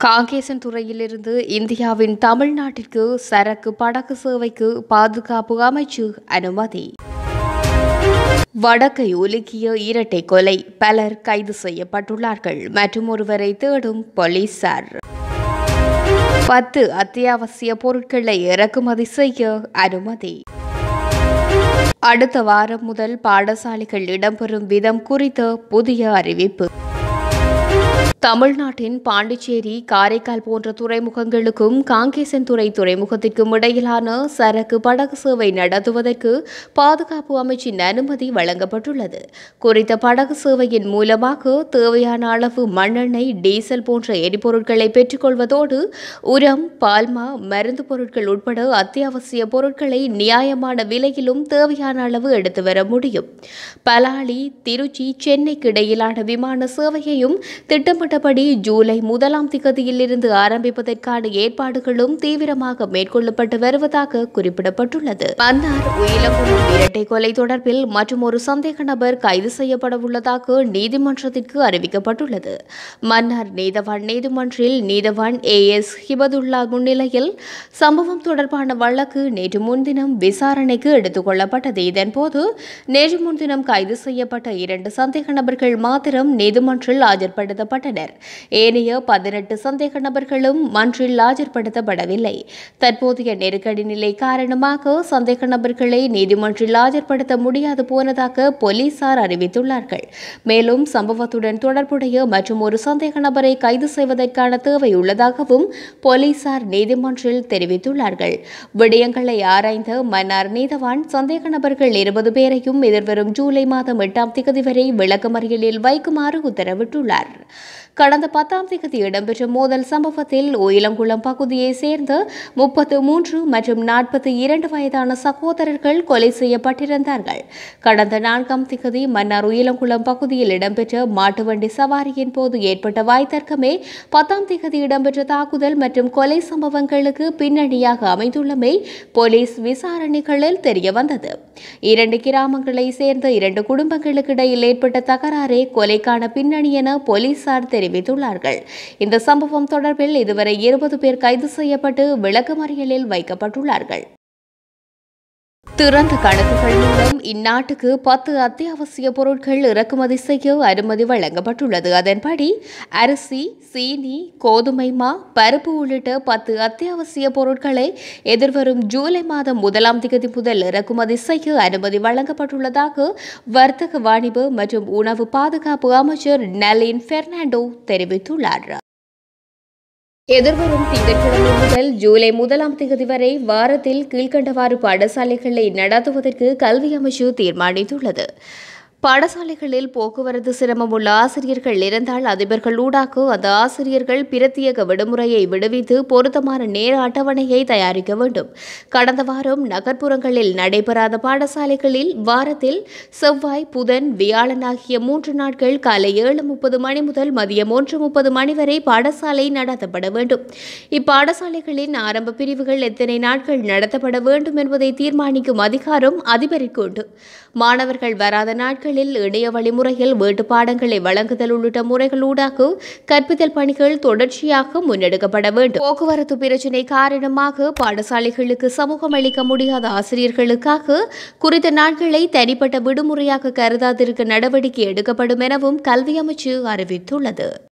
காங்கேசன் துறையிலிருந்து இந்தியாவின் தமிழ்நாட்டிற்கு சரக்கு படகு சேவைக்கு பாதுகாப்பு அமைச்சு அனுமதி வடக்கை உலுக்கிய இரட்டை கொலை பலர் கைது செய்யப்பட்டுள்ளார்கள் மற்றும் ஒருவரை தேடும் போலீசார் பத்து அத்தியாவசிய பொருட்களை இறக்குமதி செய்ய அனுமதி அடுத்த வாரம் முதல் பாடசாலைகள் இடம்பெறும் விதம் குறித்த புதிய அறிவிப்பு தமிழ்நாட்டின் பாண்டிச்சேரி காரைக்கால் போன்ற துறைமுகங்களுக்கும் காங்கேசன் துறை துறைமுகத்திற்கும் இடையிலான சரக்கு படகு சேவை நடத்துவதற்கு பாதுகாப்பு அமைச்சின் அனுமதி வழங்கப்பட்டுள்ளது குறித்த படகு சேவையின் மூலமாக தேவையான அளவு மண்ணெண்ணெய் டீசல் போன்ற எரிபொருட்களை பெற்றுக்கொள்வதோடு உரம் பால்மா மருந்து பொருட்கள் உட்பட அத்தியாவசிய பொருட்களை நியாயமான விலையிலும் தேவையான அளவு எடுத்து வர முடியும் பலாலி திருச்சி சென்னைக்கு இடையிலான விமான சேவையையும் திட்டமிட்டபடி ஜூலை முதலாம் திகதியிலிருந்து ஆரம்பிப்பதற்கான ஏற்பாடுகளும் தீவிரமாக மேற்கொள்ளப்பட்டு வருவதாக குறிப்பிடப்பட்டுள்ளது மன்னார் உயிலங்குளம் இரட்டை கொலை தொடர்பில் மற்றும் ஒரு சந்தேக நபர் கைது செய்யப்பட உள்ளதாக நீதிமன்றத்திற்கு அறிவிக்கப்பட்டுள்ளது மன்னார் நீதவான் நீதிமன்றில் நீதவான் ஏ எஸ் ஹிபதுல்லா முன்னிலையில் சம்பவம் தொடர்பான வழக்கு நேற்று முன்தினம் விசாரணைக்கு எடுத்துக் கொள்ளப்பட்டது இதன்போது நேற்று முன்தினம் கைது செய்யப்பட்ட இரண்டு சந்தேக நபர்கள் மாத்திரம் நீதிமன்றில் ஆஜர்படுத்தப்பட்டனர் ஏனைய பதினெட்டு சந்தேக நபர்களும் மன்றில் ஆஜர்படுத்தப்படவில்லை தற்போதைய நெருக்கடி நிலை காரணமாக சந்தேக நபர்களை நீதிமன்றில் ஆஜர்படுத்த முடியாது போனதாக போலீசார் அறிவித்துள்ளார்கள் மேலும் சம்பவத்துடன் தொடர்புடைய மற்றும் ஒரு சந்தேக நபரை கைது செய்வதற்கான தேவை உள்ளதாகவும் போலீசார் நீதிமன்றில் தெரிவித்துள்ளார்கள் விடயங்களை ஆராய்ந்த மன்னார் நீதவான் சந்தேக நபர்கள் இருபது பேரையும் எதிர்வரும் ஜூலை மாதம் எட்டாம் திகதி வரை விளக்கமறியலில் வைக்குமாறு உத்தரவிட்டுள்ளார் கடந்த பத்தாம் தேதி இடம்பெற்ற மோதல் சம்பவத்தில் ஓயிலங்குளம் பகுதியைச் சேர்ந்த முப்பத்து மூன்று மற்றும் நாற்பத்தி இரண்டு வயதான சகோதரர்கள் கொலை செய்யப்பட்டிருந்தார்கள் கடந்த நான்காம் திகதி மன்னார் உயிலங்குளம் பகுதியில் இடம்பெற்ற மாட்டு வண்டி சவாரியின் போது ஏற்பட்ட வாய்த்தர்க்கமே பத்தாம் திகதி இடம்பெற்ற தாக்குதல் மற்றும் கொலை சம்பவங்களுக்கு பின்னணியாக அமைந்துள்ளமை போலீஸ் விசாரணைகளில் தெரியவந்தது இரண்டு கிராமங்களை சேர்ந்த இரண்டு குடும்பங்களுக்கு இடையில் ஏற்பட்ட தகராறே கொலைக்கான பின்னணி என போலீசார் தெரிவித்துள்ளார்கள் இந்த சம்பவம் தொடர்பில் இதுவரை இருபது பேர் கைது செய்யப்பட்டு விளக்கமறியலில் வைக்கப்பட்டுள்ளார்கள் திறந்த கணக்குகள் மூலம் இந்நாட்டுக்கு பத்து அத்தியாவசிய பொருட்கள் இறக்குமதி செய்ய அனுமதி வழங்கப்பட்டுள்ளது அதன்படி அரிசி சீனி கோதுமை மா பருப்பு உள்ளிட்ட பத்து அத்தியாவசிய பொருட்களை எதிர்வரும் ஜூலை மாதம் முதலாம் தேதி முதல் இறக்குமதி செய்ய அனுமதி வழங்கப்பட்டுள்ளதாக வர்த்தக வாணிபு மற்றும் உணவு பாதுகாப்பு அமைச்சர் நலின் பெர்னாண்டோ தெரிவித்துள்ளார் எதிர்வரும் திங்கட்கிழமை முதல் ஜூலை முதலாம் தேதி வரை வாரத்தில் கீழ்கண்டவாறு பாடசாலைகளை நடத்துவதற்கு கல்வி அமைச்சு தீர்மானித்துள்ளது பாடசாலைகளில் போக்குவரத்து சிரமம் உள்ள ஆசிரியர்கள் இருந்தால் அதிபர்கள் ஊடாக அந்த ஆசிரியர்கள் பிரத்யேக விடுமுறையை விடுவித்து பொருத்தமான நேர அட்டவணையை தயாரிக்க வேண்டும் கடந்த வாரம் நகர்ப்புறங்களில் நடைபெறாத பாடசாலைகளில் வாரத்தில் செவ்வாய் புதன் வியாழன் ஆகிய மூன்று நாட்கள் காலை ஏழு முப்பது மணி முதல் மதியம் ஒன்று முப்பது மணி வரை பாடசாலை நடத்தப்பட வேண்டும் இப்பாடசாலைகளின் ஆரம்ப பிரிவுகள் எத்தனை நாட்கள் நடத்தப்பட வேண்டும் என்பதை தீர்மானிக்கும் அதிகாரம் அதிபருக்கு உண்டு மாணவர்கள் வராத நாட்கள் நாட்களில் இணைய வழிமுறையில் வீட்டு பாடங்களை வழங்குதல் உள்ளிட்ட முறைகளூடாக கற்பித்தல் பணிகள் தொடர்ச்சியாக முன்னெடுக்கப்பட வேண்டும் போக்குவரத்து பிரச்சினை காரணமாக பாடசாலைகளுக்கு சமூகம் அளிக்க முடியாத ஆசிரியர்களுக்காக குறித்த நாட்களை தனிப்பட்ட விடுமுறையாக கருதாதிருக்க நடவடிக்கை எடுக்கப்படும் எனவும் கல்வி அமைச்சு அறிவித்துள்ளது